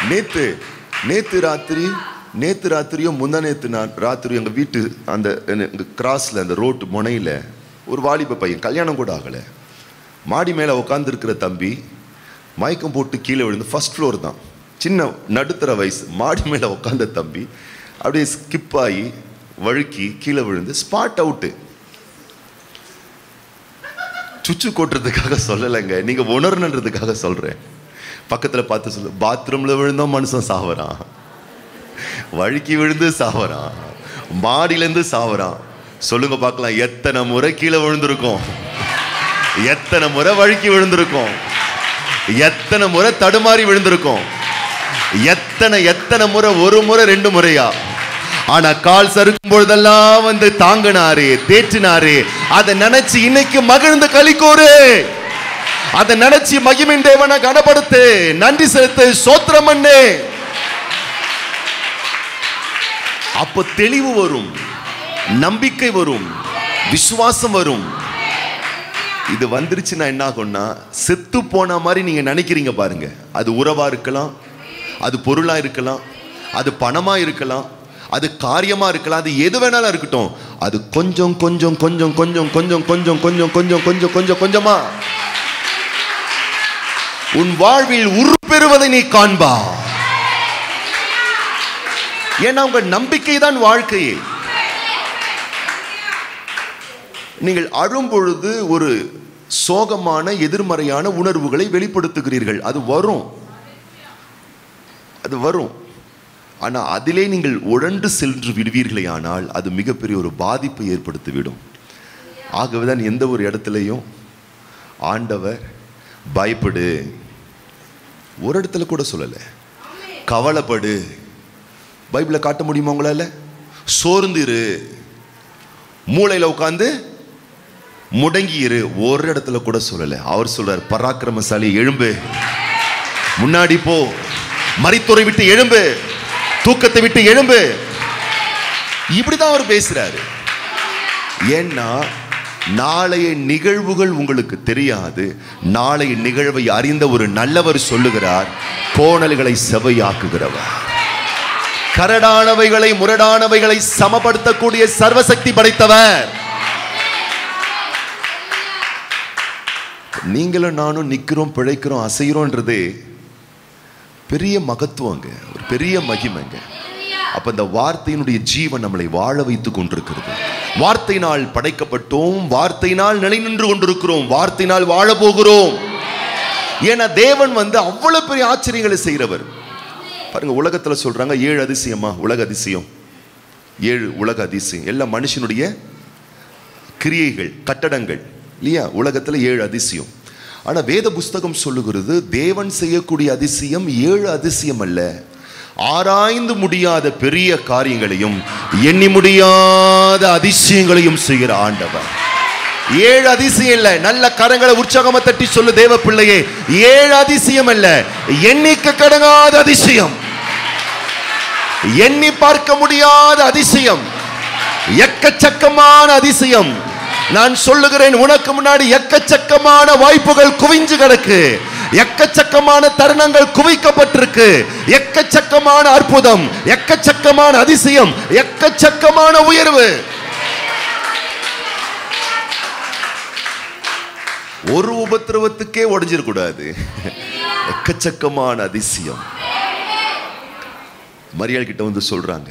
நேத்து நேத்து ராத்திரி நேத்து ராத்திரியும் முந்தா நேத்து நா- ராத்திரி எங்க வீட்டு அந்த எங்க கிராஸ்ல அந்த ரோட்டு முனையில ஒரு வாலிப பையன் கல்யாணம் கூட ஆகல மாடி மேல உட்காந்துருக்கிற தம்பி மயக்கம் போட்டு கீழே விழுந்து ஃபர்ஸ்ட் ஃப்ளோர் தான் சின்ன நடுத்தர வயசு மாடி மேல உட்காந்த தம்பி அப்படியே ஸ்கிப் ஆகி வழுக்கி கீழே விழுந்து ஸ்பாட் அவுட்டு சுச்சு கொட்டுறதுக்காக சொல்லலைங்க நீங்க உணரணுன்றதுக்காக சொல்றேன் பக்கத்துல பார்த்து சொல்லு பாத்ரூம்ல விழுந்தோம் மனுஷன் சாவறான் வழுக்கி விழுந்து சாவறான் மாடியில இருந்து சாவறான் சொல்லுங்க பார்க்கலாம் எத்தனை முறை கீழே விழுந்திருக்கோம் எத்தனை முறை வழுக்கி விழுந்திருக்கோம் எத்தனை முறை தடுமாறி விழுந்திருக்கோம் எத்தனை எத்தனை முறை ஒரு முறை ரெண்டு முறையா ஆனா கால் சறுக்கும் பொழுதெல்லாம் வந்து தாங்கினாரு தேற்றினாரு அதை நினைச்சு இன்னைக்கு மகிழ்ந்து கலிக்கோரு அதை நினைச்சு மகிமின் தேவனை கனப்படுத்து நன்றி செலுத்து சோத்திரம் பண்ணு அப்ப தெளிவு வரும் நம்பிக்கை வரும் விசுவாசம் வரும் இது வந்துருச்சுன்னா என்ன ஆகும்னா செத்து போன மாதிரி நீங்க நினைக்கிறீங்க பாருங்க அது உறவா இருக்கலாம் அது பொருளா இருக்கலாம் அது பணமா இருக்கலாம் அது காரியமா இருக்கலாம் அது எது வேணாலும் இருக்கட்டும் அது கொஞ்சம் கொஞ்சம் கொஞ்சம் கொஞ்சம் கொஞ்சம் கொஞ்சம் கொஞ்சம் கொஞ்சம் கொஞ்சம் கொஞ்சம் கொஞ்சமா உன் வாழ்வில் உருப்பெறுவதை நீ காண்பா ஏன்னா உங்க நம்பிக்கை தான் வாழ்க்கையே நீங்கள் அழும் பொழுது ஒரு சோகமான எதிர்மறையான உணர்வுகளை வெளிப்படுத்துகிறீர்கள் அது வரும் அது வரும் ஆனா அதிலே நீங்கள் உழண்டு சென்று விடுவீர்களே ஆனால் அது மிகப்பெரிய ஒரு பாதிப்பை ஏற்படுத்திவிடும் ஆகவேதான் எந்த ஒரு இடத்துலையும் ஆண்டவர் பயப்படு ஒரு இடத்துல கூட சொல்லலை கவலைப்படு பைபிளை காட்ட முடியுமா உங்களால சோர்ந்திரு மூளையில உட்காந்து முடங்கி இரு ஒரு இடத்துல கூட சொல்லல அவர் சொல்றார் பராக்கிரமசாலி எழும்பு முன்னாடி போ மரித்துறை விட்டு எழும்பு தூக்கத்தை விட்டு எழும்பு இப்படிதான் அவர் பேசுறாரு ஏன்னா நாளைய நிகழ்வுகள் உங்களுக்கு தெரியாது நாளைய நிகழ்வை அறிந்த ஒரு நல்லவர் சொல்லுகிறார் கோணல்களை செவையாக்குகிறவர் கரடானவைகளை முரடானவைகளை சமப்படுத்தக்கூடிய சர்வசக்தி படைத்தவர் நீங்களும் நானும் நிக்கிறோம் பிழைக்கிறோம் அசைகிறோன்றது பெரிய மகத்துவங்க ஒரு பெரிய மகிமைங்க அப்ப இந்த வார்த்தையினுடைய ஜீவன் நம்மளை வாழ வைத்துக் கொண்டிருக்கிறது வார்த்தையினால் படைக்கப்பட்டோம் வார்த்தையினால் நிலை நின்று கொண்டிருக்கிறோம் வார்த்தையினால் வாழ போகிறோம் ஏன்னா தேவன் வந்து அவ்வளவு பெரிய ஆச்சரியங்களை செய்கிறவர் பாருங்க உலகத்துல சொல்றாங்க ஏழு அதிசயமா உலக அதிசயம் ஏழு உலக அதிசயம் எல்லாம் மனுஷனுடைய கிரியைகள் கட்டடங்கள் இல்லையா உலகத்துல ஏழு அதிசயம் ஆனா வேத புஸ்தகம் சொல்லுகிறது தேவன் செய்யக்கூடிய அதிசயம் ஏழு அதிசயம் அல்ல ஆராய்ந்து முடியாத பெரிய காரியங்களையும் எண்ணி முடியாத அதிசயங்களையும் செய்கிற ஆண்டவர் ஏழு அதிசயம் இல்ல நல்ல கரங்களை உற்சாகமா தட்டி சொல்லு தேவ பிள்ளையே ஏழு அதிசயம் அல்ல எண்ணிக்க கடங்காத அதிசயம் எண்ணி பார்க்க முடியாத அதிசயம் எக்கச்சக்கமான அதிசயம் நான் சொல்லுகிறேன் உனக்கு முன்னாடி எக்கச்சக்கமான வாய்ப்புகள் குவிஞ்சு கிடக்கு எக்கச்சக்கமான தருணங்கள் குவிக்கப்பட்டிருக்கு எக்கச்சக்கமான அற்புதம் எக்கச்சக்கமான அதிசயம் எக்கச்சக்கமான உயர்வு ஒரு உபத்திரவத்துக்கே உடைஞ்சிடக்கூடாது எக்கச்சக்கமான அதிசயம் மரியாள் கிட்ட வந்து சொல்றாங்க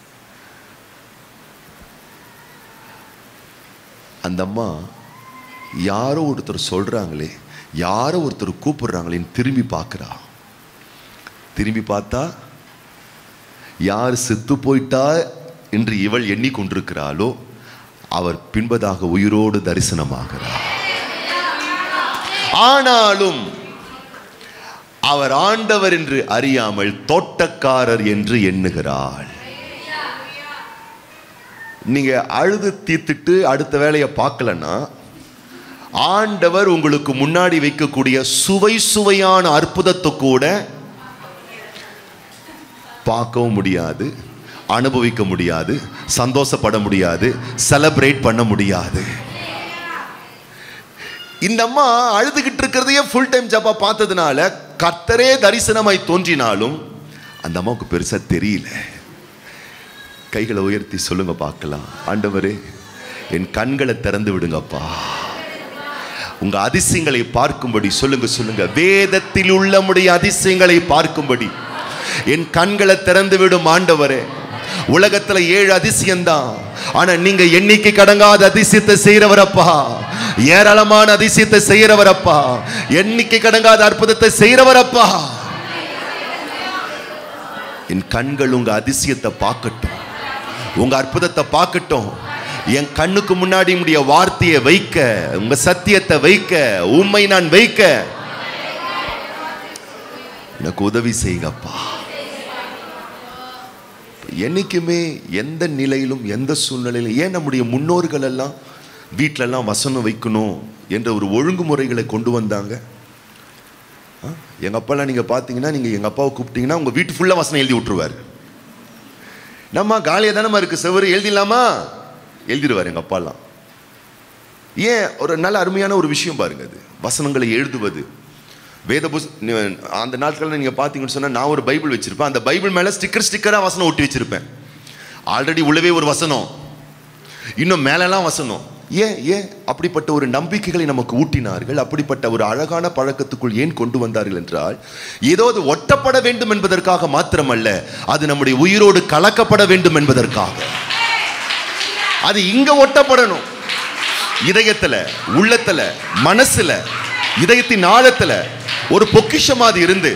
அந்த அம்மா யாரோ ஒருத்தர் சொல்றாங்களே யாரோ ஒருத்தர் கூப்பிடுறாங்களேன்னு திரும்பி பார்க்கறா திரும்பி பார்த்தா யார் செத்து போயிட்டா என்று இவள் எண்ணிக்கொண்டிருக்கிறாளோ அவர் பின்பதாக உயிரோடு தரிசனமாகிறார் ஆனாலும் அவர் ஆண்டவர் என்று அறியாமல் தோட்டக்காரர் என்று எண்ணுகிறாள் நீங்க அழுது தீர்த்துட்டு அடுத்த வேலையை பார்க்கலன்னா ஆண்டவர் உங்களுக்கு முன்னாடி வைக்கக்கூடிய சுவை சுவையான அற்புதத்தை கூட பார்க்கவும் முடியாது அனுபவிக்க முடியாது சந்தோஷப்பட முடியாது செலிப்ரேட் பண்ண முடியாது இந்த அம்மா அழுதுகிட்டு இருக்கிறதையே ஃபுல் டைம் ஜாப்பா பார்த்ததுனால கர்த்தரே தரிசனமாய் தோன்றினாலும் அந்த அம்மாவுக்கு பெருசா தெரியல கைகளை உயர்த்தி சொல்லுங்க பார்க்கலாம் ஆண்டவரே என் கண்களை திறந்து விடுங்கப்பா உங்க அதிசயங்களை பார்க்கும்படி சொல்லுங்க சொல்லுங்க வேதத்தில் உள்ள முடிய அதிசயங்களை பார்க்கும்படி என் கண்களை திறந்து விடும் ஆண்டவரே உலகத்துல ஏழு அதிசயம்தான் ஆனா நீங்க எண்ணிக்கை கடங்காத அதிசயத்தை செய்யறவரப்பா ஏராளமான அதிசயத்தை செய்யறவரப்பா எண்ணிக்கை கடங்காத அற்புதத்தை செய்யறவரப்பா என் கண்கள் உங்க அதிசயத்தை பார்க்கட்டும் உங்க அற்புதத்தை பார்க்கட்டும் என் கண்ணுக்கு முன்னாடி உடைய வார்த்தையை வைக்க உங்க சத்தியத்தை வைக்க உண்மை நான் வைக்க எனக்கு உதவி செய்யுங்கப்பா என்னைக்குமே எந்த நிலையிலும் எந்த சூழ்நிலையிலும் ஏன் நம்முடைய முன்னோர்கள் எல்லாம் வீட்டில எல்லாம் வசனம் வைக்கணும் என்ற ஒரு ஒழுங்குமுறைகளை கொண்டு வந்தாங்க ஆ? எங்க அப்பாலாம் நீங்க பாத்தீங்கன்னா நீங்க எங்க அப்பாவை கூப்பிட்டீங்கன்னா உங்க வீட்டு ஃபுல்லா வசனம் எழுதி விட்டுருவாரு நம்ம காலியா தானே இருக்கு செவரு எழுதிடலாமா எழுதிடுவார் எங்க அப்பாலாம் ஏன் ஒரு நல்ல அருமையான ஒரு விஷயம் பாருங்க அது வசனங்களை எழுதுவது வேத புஸ் நீ- அந்த நாட்களில் நீங்கள் பார்த்தீங்கன்னு சொன்னால் நான் ஒரு பைபிள் வச்சிருப்பேன் அந்த பைபிள் மேலே ஸ்டிக்கர் ஸ்டிக்கராக வசனம் ஒட்டி வச்சிருப்பேன் ஆல்ரெடி உள்ளவே ஒரு வசனம் இன்னும் மேலெல்லாம் வசனம் ஏன் ஏன் அப்படிப்பட்ட ஒரு நம்பிக்கைகளை நமக்கு ஊட்டினார்கள் அப்படிப்பட்ட ஒரு அழகான பழக்கத்துக்குள் ஏன் கொண்டு வந்தார்கள் என்றால் ஏதோ அது ஒட்டப்பட வேண்டும் என்பதற்காக மாத்திரமல்ல அது நம்முடைய உயிரோடு கலக்கப்பட வேண்டும் என்பதற்காக அது இங்க ஒட்டப்படணும் இதயத்துல உள்ளத்துல மனசுல இதயத்தின் ஆழத்துல ஒரு பொக்கிஷமா அது இருந்து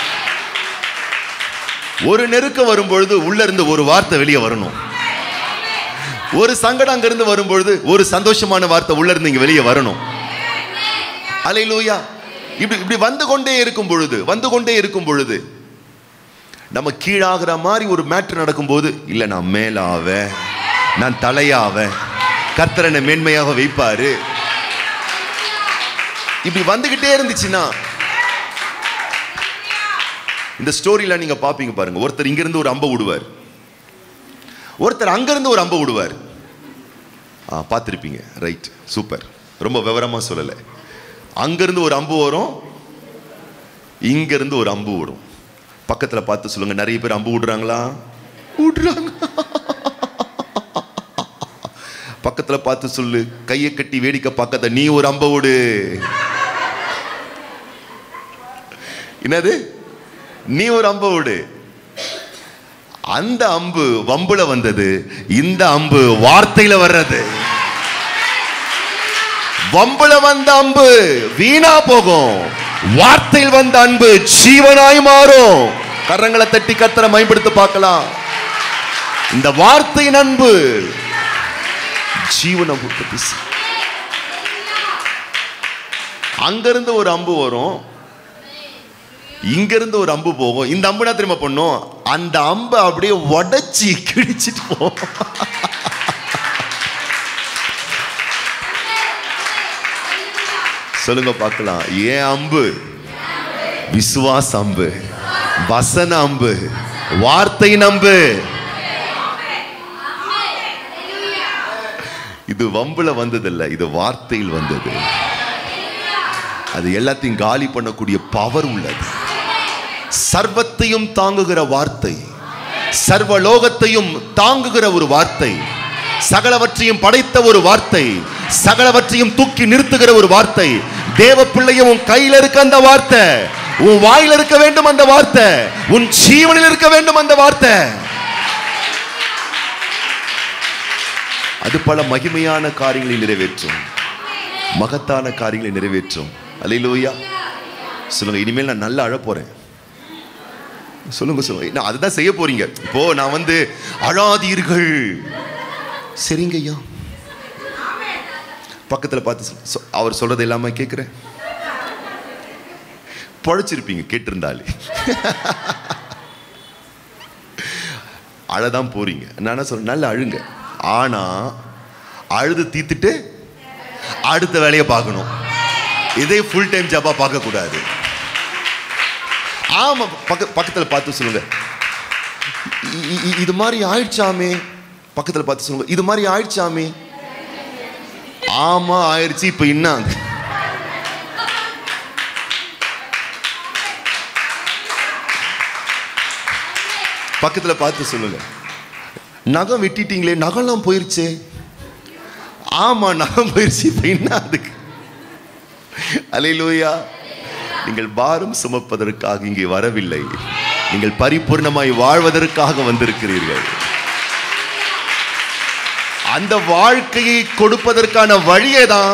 ஒரு நெருக்கம் வரும்பொழுது உள்ள இருந்து ஒரு வார்த்தை வெளியே வரணும் ஒரு சங்கடம் அங்கிருந்து வரும்பொழுது ஒரு சந்தோஷமான வார்த்தை உள்ள இருந்து இங்க வெளியே வரணும் அலையிலூயா இப்படி இப்படி வந்து கொண்டே இருக்கும் பொழுது வந்து கொண்டே இருக்கும் பொழுது நம்ம கீழாகிற மாதிரி ஒரு மேட்ரு நடக்கும்போது இல்லை நான் மேலாவேன் நான் தலையாவேன் கர்த்தர் என்னை மேன்மையாக வைப்பாரு இப்படி வந்துகிட்டே இருந்துச்சுன்னா இந்த ஸ்டோரியில நீங்க பாப்பீங்க பாருங்க ஒருத்தர் இங்கிருந்து ஒரு அம்பை விடுவார் ஒருத்தர் அங்கிருந்து ஒரு அம்பை விடுவார் ஆ பார்த்துருப்பீங்க ரைட் சூப்பர் ரொம்ப விவரமா சொல்லலை அங்கிருந்து ஒரு அம்பு வரும் இங்கிருந்து ஒரு அம்பு விடும் பக்கத்துல பார்த்து சொல்லுங்க நிறைய பேர் அம்பு விடுறாங்களா விடுறாங்க பக்கத்துல பார்த்து சொல்லு கையை கட்டி வேடிக்கை பார்க்காத நீ ஒரு அம்பை விடு என்னது நீ ஒரு அம்பை விடு அந்த அம்பு வம்புல வந்தது இந்த அம்பு வார்த்தையில வர்றது வம்புல வந்த அம்பு வீணா போகும் வார்த்தையில் வந்த அன்பு ஜீவனாய் மாறும் கரங்களை தட்டி கத்தரை மேம்படுத்த பார்க்கலாம் இந்த வார்த்தையின் அன்பு ஜீவனை உற்பத்தி செய்யும். அங்கிருந்து ஒரு அம்பு வரும் இங்கிருந்து ஒரு அம்பு போகும் இந்த அம்பு என்ன தெரியுமா பண்ணும் அந்த அம்பை அப்படியே உடைச்சி கிழிச்சிட்டு போகும் சொல்லுங்க பார்க்கலாம் ஏன் அம்பு விசுவாச அம்பு வசன அம்பு வார்த்தை அம்பு இது வம்புல வந்ததில்ல இது வார்த்தையில் வந்தது அது எல்லாத்தையும் காலி பண்ணக்கூடிய பவர் உள்ளது சர்வத்தையும் தாங்குகிற வார்த்தை சர்வலோகத்தையும் தாங்குகிற ஒரு வார்த்தை சகலவற்றையும் படைத்த ஒரு வார்த்தை சகலவற்றையும் தூக்கி நிறுத்துகிற ஒரு வார்த்தை தேவ பிள்ளையும் உன் கையில இருக்க அந்த வார்த்தை உன் வாயில இருக்க வேண்டும் அந்த வார்த்தை உன் ஜீவனில் இருக்க வேண்டும் அந்த வார்த்தை அது பல மகிமையான காரியங்களை நிறைவேற்றும் மகத்தான காரியங்களை நிறைவேற்றும் அல்லையிலூயா சொல்லுங்க இனிமேல் நான் நல்லா அழ போறேன் சொல்லுங்க சொல்லுங்க நான் அதுதான் செய்ய போறீங்க இப்போ நான் வந்து அழாதீர்கள் சரிங்க ஐயா பக்கத்துல பார்த்து சொல்- சொ- அவர் சொல்றது எல்லாமே கேட்குறேன் பழைச்சிருப்பீங்க கேட்டிருந்தாலே அழதான் போறீங்க நான் என்ன சொல்றேன் நல்லா அழுங்க ஆனா அழுது தீத்துட்டு அடுத்த வேலையை பார்க்கணும் இதே ஃபுல் டைம் ஜாபா பார்க்க கூடாது ஆமா பக்க பக்கத்துல பார்த்து சொல்லுங்க இ- இ- இது மாதிரி ஆயிடுச்சாமே பக்கத்துல பார்த்து சொல்லுங்க இது மாதிரி ஆயிடுச்சாமே ஆமா ஆயிடுச்சு இப்ப என்ன பக்கத்துல பார்த்து சொல்லுங்க நகம் வெட்டிட்டீங்களே நகம்லாம் போயிருச்சே ஆமா நகம் போயிருச்சு இப்ப என்ன அதுக்கு அலையிலூயா நீங்கள் பாரம் சுமப்பதற்காக இங்கே வரவில்லை நீங்கள் பரிபூர்ணமாய் வாழ்வதற்காக வந்திருக்கிறீர்கள் அந்த வாழ்க்கையை கொடுப்பதற்கான வழியை தான்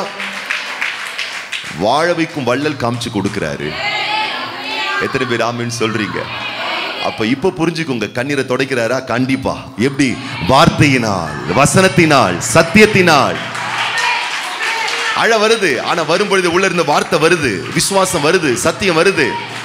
வாழ வைக்கும் வள்ளல் காமிச்சு கொடுக்கிறாரு எத்தனை பேர் ஆமின்னு சொல்றீங்க அப்ப இப்ப புரிஞ்சுக்கோங்க கண்ணீரை துடைக்கிறாரா கண்டிப்பா எப்படி வார்த்தையினால் வசனத்தினால் சத்தியத்தினால் அழ வருது ஆனா வரும்பொழுது உள்ள இருந்த வார்த்தை வருது விசுவாசம் வருது சத்தியம் வருது